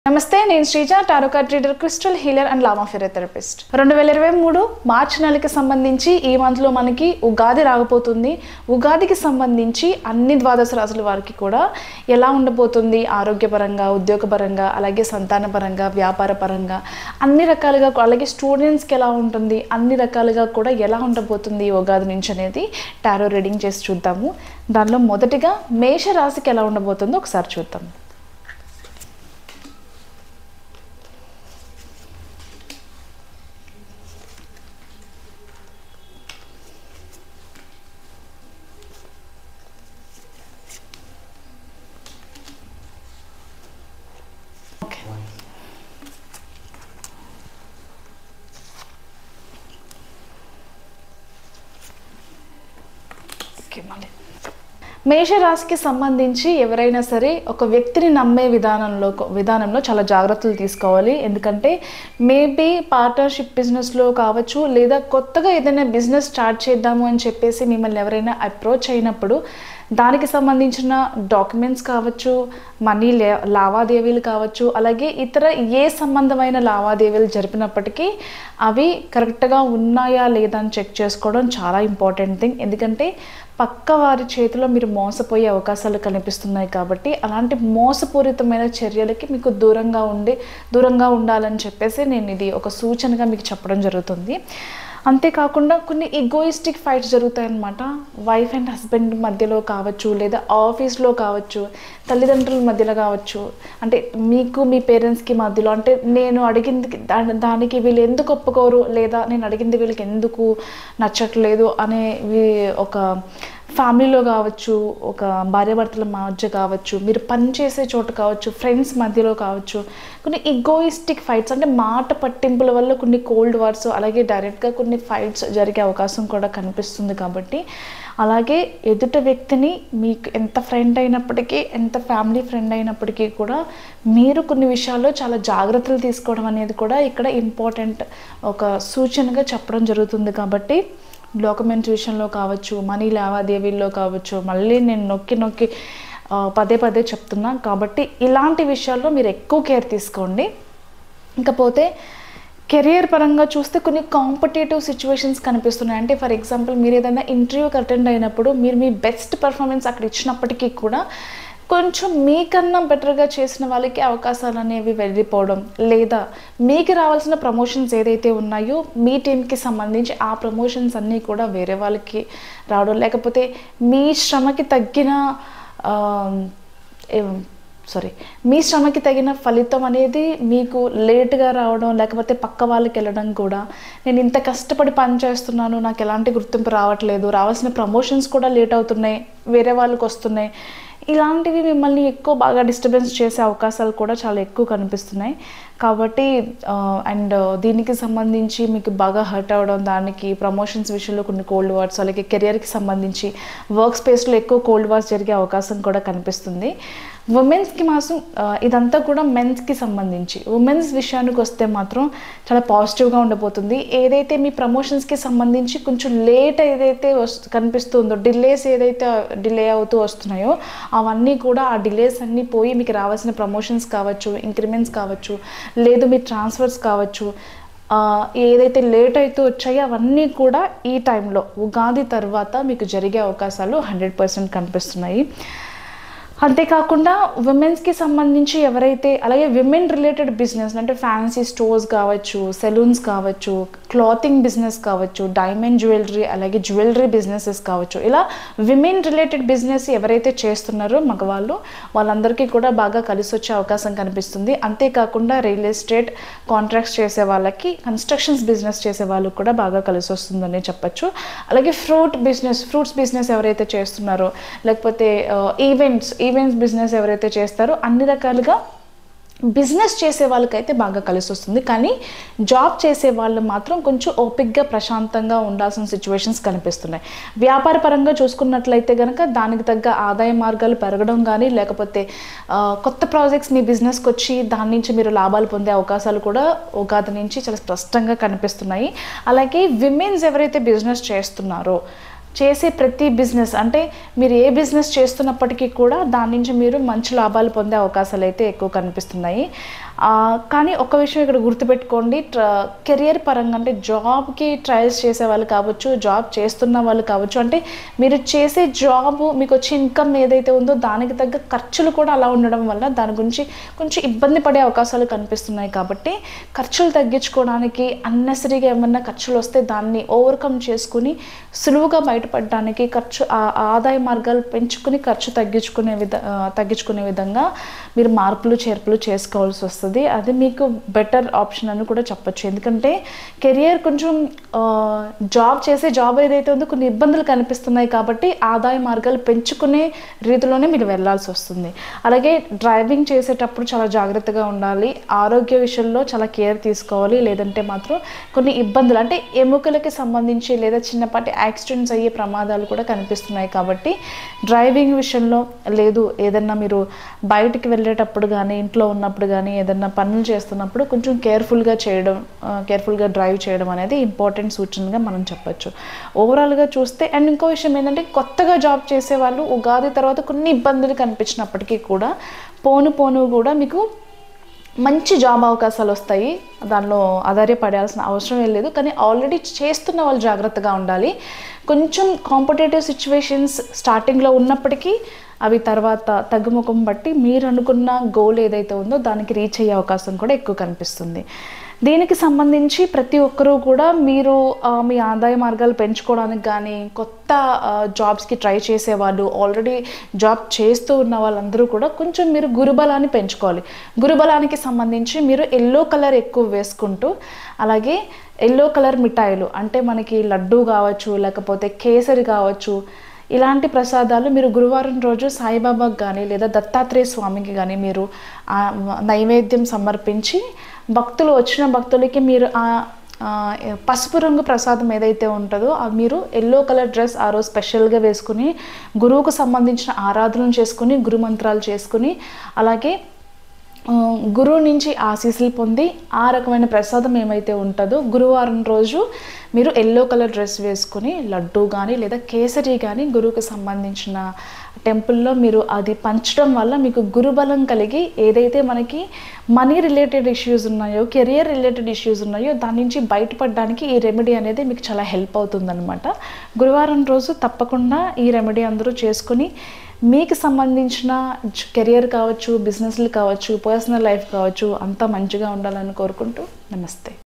నమస్తే నేను Sreeja tarot card reader crystal healer and lama physiotherapist రెండు వేల ఇరవై మూడు మార్చి నెలకి సంబంధించి ఈ మంత్లో మనకి ఉగాది రాకపోతుంది ఉగాదికి సంబంధించి అన్ని ద్వాదశ రాసుల వారికి కూడా ఎలా ఉండబోతుంది ఆరోగ్యపరంగా ఉద్యోగపరంగా అలాగే సంతానపరంగా వ్యాపార పరంగా అన్ని రకాలుగా అలాగే స్టూడెంట్స్కి ఎలా ఉంటుంది అన్ని రకాలుగా కూడా ఎలా ఉండబోతుంది ఈ ఉగాది నుంచి అనేది టారో రీడింగ్ చేసి చూద్దాము దానిలో మొదటిగా మేష రాశికి ఎలా ఉండబోతుందో ఒకసారి చూద్దాం ఓకే మళ్ళీ మేషరాశికి సంబంధించి ఎవరైనా సరే ఒక వ్యక్తిని నమ్మే విధానంలో విధానంలో చాలా జాగ్రత్తలు తీసుకోవాలి ఎందుకంటే మేబీ పార్ట్నర్షిప్ బిజినెస్లో కావచ్చు లేదా కొత్తగా ఏదైనా బిజినెస్ స్టార్ట్ చేద్దాము అని చెప్పేసి మిమ్మల్ని ఎవరైనా అప్రోచ్ అయినప్పుడు దానికి సంబంధించిన డాక్యుమెంట్స్ కావచ్చు మనీ లే లావాదేవీలు కావచ్చు అలాగే ఇతర ఏ సంబంధమైన లావాదేవీలు జరిపినప్పటికీ అవి కరెక్ట్గా ఉన్నాయా లేదా అని చెక్ చేసుకోవడం చాలా ఇంపార్టెంట్ థింగ్ ఎందుకంటే పక్క వారి చేతిలో మీరు మోసపోయే అవకాశాలు కనిపిస్తున్నాయి కాబట్టి అలాంటి మోసపూరితమైన చర్యలకి మీకు దూరంగా ఉండి దూరంగా ఉండాలని చెప్పేసి నేను ఇది ఒక సూచనగా మీకు చెప్పడం జరుగుతుంది అంతేకాకుండా కొన్ని ఈగోయిస్టిక్ ఫైట్స్ జరుగుతాయన్నమాట వైఫ్ అండ్ హస్బెండ్ మధ్యలో కావచ్చు లేదా ఆఫీస్లో కావచ్చు తల్లిదండ్రుల మధ్యలో కావచ్చు అంటే మీకు మీ పేరెంట్స్కి మధ్యలో అంటే నేను అడిగింది దా- దానికి వీళ్ళు ఎందుకు ఒప్పుకోరు లేదా నేను అడిగింది వీళ్ళకి ఎందుకు నచ్చట్లేదు అనే వీ- ఒక ఫ్యామిలీలో కావచ్చు ఒక భార్యాభర్తల మధ్య కావచ్చు మీరు పనిచేసే చోట కావచ్చు ఫ్రెండ్స్ మధ్యలో కావచ్చు కొన్ని ఈగోయిస్టిక్ ఫైట్స్ అంటే మాట పట్టింపుల వల్ల కొన్ని కోల్డ్ వార్స్ అలాగే డైరెక్ట్గా కొన్ని ఫైట్స్ జరిగే అవకాశం కూడా కనిపిస్తుంది కాబట్టి అలాగే ఎదుట వ్యక్తిని మీకు ఎంత ఫ్రెండ్ అయినప్పటికీ ఎంత ఫ్యామిలీ ఫ్రెండ్ అయినప్పటికీ కూడా మీరు కొన్ని విషయాల్లో చాలా జాగ్రత్తలు తీసుకోవడం అనేది కూడా ఇక్కడ ఇంపార్టెంట్ ఒక సూచనగా చెప్పడం జరుగుతుంది కాబట్టి డాక్యుమెంట్స్ విషయంలో కావచ్చు మనీ లావాదేవీల్లో కావచ్చు మళ్ళీ నేను నొక్కి నొక్కి ఆ, పదే పదే చెప్తున్నా కాబట్టి ఇలాంటి విషయాల్లో మీరు ఎక్కువ కేర్ తీసుకోండి ఇకపోతే కెరియర్ పరంగా చూస్తే కొన్ని కాంపిటేటివ్ సిచ్యువేషన్స్ కనిపిస్తున్నాయి అంటే ఫర్ ఎగ్జాంపుల్ మీరు ఏదైనా ఇంటర్వ్యూకి అటెండ్ అయినప్పుడు మీరు మీ బెస్ట్ పర్ఫార్మెన్స్ అక్కడ ఇచ్చినప్పటికీ కూడా కొంచెం మీకన్నా బెటర్గా చేసిన వాళ్ళకి అవకాశాలు అనేవి వెళ్ళిపోవడం లేదా మీకు రావాల్సిన ప్రమోషన్స్ ఏదైతే ఉన్నాయో మీ టీంకి సంబంధించి ఆ ప్రమోషన్స్ అన్నీ కూడా వేరే వాళ్ళకి రావడం లేకపోతే మీ శ్రమకి తగ్గిన ఆ, ఏం- సారీ మీ శ్రమకి తగిన ఫలితం అనేది మీకు లేట్గా రావడం లేకపోతే పక్క వాళ్ళకి వెళ్ళడం కూడా నేను ఇంత కష్టపడి పని చేస్తున్నాను నాకు ఎలాంటి గుర్తింపు రావట్లేదు రావాల్సిన ప్రమోషన్స్ కూడా లేట్ అవుతున్నాయి వేరే వాళ్ళకి వస్తున్నాయి ఇలాంటివి మిమ్మల్ని ఎక్కువ బాగా డిస్టర్బెన్స్ చేసే అవకాశాలు కూడా చాలా ఎక్కువ కనిపిస్తున్నాయి కాబట్టి అండ్ దీనికి సంబంధించి మీకు బాగా హర్ట్ అవ్వడం దానికి ప్రమోషన్స్ విషయంలో కొన్ని కోల్డ్ వార్డ్స్ అలాగే కెరియర్కి సంబంధించి వర్క్ స్పేస్లో ఎక్కువ కోల్డ్ వార్స్ జరిగే అవకాశం కూడా కనిపిస్తుంది ఉమెన్స్కి మాత్రం ఆ, ఇదంతా కూడా మెన్స్కి సంబంధించి ఉమెన్స్ విషయానికి వస్తే మాత్రం చాలా పాజిటివ్గా ఉండబోతుంది ఏదైతే మీ ప్రమోషన్స్కి సంబంధించి కొంచెం లేట్ ఏదైతే వస్ కనిపిస్తుందో డిలేస్ ఏదైతే డిలే అవుతూ వస్తున్నాయో అవన్నీ కూడా ఆ డిలేస్ అన్నీ పోయి మీకు రావాల్సిన ప్రమోషన్స్ కావచ్చు ఇంక్రిమెంట్స్ కావచ్చు లేదు మీ ట్రాన్స్ఫర్స్ కావచ్చు ఆ, ఏదైతే లేట్ అవుతూ వచ్చాయో అవన్నీ కూడా ఈ టైంలో ఉగాది తర్వాత మీకు జరిగే అవకాశాలు హండ్రెడ్ పర్సెంట్ కనిపిస్తున్నాయి అంతేకాకుండా ఉమెన్స్కి సంబంధించి ఎవరైతే అలాగే విమెన్ రిలేటెడ్ బిజినెస్ అంటే ఫ్యాన్సీ స్టోర్స్ కావచ్చు సెలూన్స్ కావచ్చు క్లాతింగ్ బిజినెస్ కావచ్చు డైమండ్ జ్యువెలరీ అలాగే జ్యువెలరీ బిజినెసెస్ కావచ్చు ఇలా విమెన్ రిలేటెడ్ బిజినెస్ ఎవరైతే చేస్తున్నారో మగవాళ్ళు వాళ్ళందరికీ కూడా బాగా కలిసి వచ్చే అవకాశం కనిపిస్తుంది అంతేకాకుండా రియల్ ఎస్టేట్ కాంట్రాక్ట్స్ చేసే వాళ్ళకి కన్స్ట్రక్షన్స్ బిజినెస్ చేసే వాళ్ళకి కూడా బాగా కలిసి వస్తుందని చెప్పచ్చు అలాగే ఫ్రూట్ బిజినెస్ ఫ్రూట్స్ బిజినెస్ ఎవరైతే చేస్తున్నారో లేకపోతే ఈవెంట్స్ ఈవెంట్స్ బిజినెస్ ఎవరైతే చేస్తారో అన్ని రకాలుగా బిజినెస్ చేసే వాళ్ళకైతే బాగా కలిసి వస్తుంది కానీ జాబ్ చేసే వాళ్ళు మాత్రం కొంచెం ఓపిక్గా ప్రశాంతంగా ఉండాల్సిన సిచ్యువేషన్స్ కనిపిస్తున్నాయి వ్యాపార పరంగా చూసుకున్నట్లయితే కనుక దానికి తగ్గ ఆదాయ మార్గాలు పెరగడం కానీ లేకపోతే ఆ, కొత్త ప్రాజెక్ట్స్ మీ బిజినెస్కి వచ్చి దాని నుంచి మీరు లాభాలు పొందే అవకాశాలు కూడా ఉగాది నుంచి చాలా స్పష్టంగా కనిపిస్తున్నాయి అలాగే విమెన్స్ ఎవరైతే బిజినెస్ చేస్తున్నారో చేసే ప్రతి బిజినెస్ అంటే మీరు ఏ బిజినెస్ చేస్తున్నప్పటికీ కూడా దాని నుంచి మీరు మంచి లాభాలు పొందే అవకాశాలు అయితే ఎక్కువ కనిపిస్తున్నాయి ఆ, కానీ ఒక విషయం ఇక్కడ గుర్తుపెట్టుకోండి ట్ర కెరియర్ పరంగా అంటే జాబ్కి ట్రయల్స్ చేసే వాళ్ళు కావచ్చు జాబ్ చేస్తున్న వాళ్ళు కావచ్చు అంటే మీరు చేసే జాబ్ మీకు వచ్చే ఇన్కమ్ ఏదైతే ఉందో దానికి తగ్గ ఖర్చులు కూడా అలా ఉండడం వల్ల దాని గురించి కొంచెం ఇబ్బంది పడే అవకాశాలు కనిపిస్తున్నాయి కాబట్టి ఖర్చులు తగ్గించుకోవడానికి అన్నెసరీగా ఏమన్నా ఖర్చులు వస్తే దాన్ని ఓవర్కమ్ చేసుకుని సులువుగా బయటపడడానికి ఖర్చు ఆ ఆదాయ మార్గాలు పెంచుకుని ఖర్చు తగ్గించుకునే విధ ఆ, తగ్గించుకునే విధంగా మీరు మార్పులు చేర్పులు చేసుకోవాల్సి వస్తుంది అది మీకు బెటర్ ఆప్షన్ అని కూడా చెప్పొచ్చు ఎందుకంటే కెరియర్ కొంచెం ఆ, జాబ్ చేసే జాబ్ ఏదైతే ఉందో కొన్ని ఇబ్బందులు కనిపిస్తున్నాయి కాబట్టి ఆదాయ మార్గాలు పెంచుకునే రీతిలోనే మీరు వెళ్ళాల్సి వస్తుంది అలాగే డ్రైవింగ్ చేసేటప్పుడు చాలా జాగ్రత్తగా ఉండాలి ఆరోగ్య విషయంలో చాలా కేర్ తీసుకోవాలి లేదంటే మాత్రం కొన్ని ఇబ్బందులు అంటే ఎముకలకి సంబంధించి లేదా చిన్నపాటి యాక్సిడెంట్స్ అయ్యే ప్రమాదాలు కూడా కనిపిస్తున్నాయి కాబట్టి డ్రైవింగ్ విషయంలో లేదు ఏదన్నా మీరు బయటికి వెళ్ళేటప్పుడు కానీ ఇంట్లో ఉన్నప్పుడు కానీ ఏదన్నా పనులు చేస్తున్నప్పుడు కొంచెం కేర్ఫుల్గా చేయడం కేర్ఫుల్గా డ్రైవ్ చేయడం అనేది ఇంపార్టెంట్ సూచనగా మనం చెప్పొచ్చు ఓవరాల్గా చూస్తే అండ్ ఇంకో విషయం ఏంటంటే కొత్తగా జాబ్ చేసే వాళ్ళు ఉగాది తర్వాత కొన్ని ఇబ్బందులు కనిపించినప్పటికీ కూడా పోను పోను కూడా మీకు మంచి జాబ్ అవకాశాలు వస్తాయి దానిలో ఆధారపడాల్సిన అవసరం ఏం లేదు కానీ ఆల్రెడీ చేస్తున్న వాళ్ళు జాగ్రత్తగా ఉండాలి కొంచెం కాంపిటేటివ్ సిచ్యువేషన్స్ స్టార్టింగ్లో ఉన్నప్పటికీ అవి తర్వాత తగ్గుముఖం బట్టి మీరు అనుకున్న గోల్ ఏదైతే ఉందో దానికి రీచ్ అయ్యే అవకాశం కూడా ఎక్కువ కనిపిస్తుంది దీనికి సంబంధించి ప్రతి ఒక్కరూ కూడా మీరు ఆ, మీ ఆదాయ మార్గాలు పెంచుకోవడానికి కానీ కొత్త జాబ్స్కి ట్రై చేసేవాళ్ళు ఆల్రెడీ జాబ్ చేస్తూ ఉన్న వాళ్ళందరూ కూడా కొంచెం మీరు గురుబలాన్ని పెంచుకోవాలి గురుబలానికి సంబంధించి మీరు ఎల్లో కలర్ ఎక్కువ వేసుకుంటూ అలాగే ఎల్లో కలర్ మిఠాయిలు అంటే మనకి లడ్డు కావచ్చు లేకపోతే కేసరి కావచ్చు ఇలాంటి ప్రసాదాలు మీరు గురువారం రోజు సాయిబాబాకి కానీ లేదా దత్తాత్రేయ స్వామికి కానీ మీరు ఆ నైవేద్యం సమర్పించి భక్తులు వచ్చిన భక్తులకి మీరు ఆ ఆ, పసుపు రంగు ప్రసాదం ఏదైతే ఉంటుందో అది మీరు ఎల్లో కలర్ డ్రెస్ ఆ రోజు స్పెషల్గా వేసుకుని గురువుకు సంబంధించిన ఆరాధనలు చేసుకుని గురు మంత్రాలు చేసుకుని అలాగే ఆ, గురువు నుంచి ఆశీస్సులు పొంది ఆ రకమైన ప్రసాదం ఏమైతే ఉంటుందో గురువారం రోజు మీరు ఎల్లో కలర్ డ్రెస్ వేసుకొని లడ్డు కానీ లేదా కేసరి కానీ గురువుకు సంబంధించిన టెంపుల్లో మీరు అది పంచడం వల్ల మీకు గురుబలం కలిగి ఏదైతే మనకి మనీ రిలేటెడ్ ఇష్యూస్ ఉన్నాయో కెరియర్ రిలేటెడ్ ఇష్యూస్ ఉన్నాయో దాని నుంచి బయటపడడానికి ఈ రెమెడీ అనేది మీకు చాలా హెల్ప్ అవుతుందన్నమాట గురువారం రోజు తప్పకుండా ఈ రెమెడీ అందరూ చేసుకొని మీకు సంబంధించిన కెరియర్ కావచ్చు బిజినెస్లు కావచ్చు పర్సనల్ లైఫ్ కావచ్చు అంతా మంచిగా ఉండాలని కోరుకుంటూ నమస్తే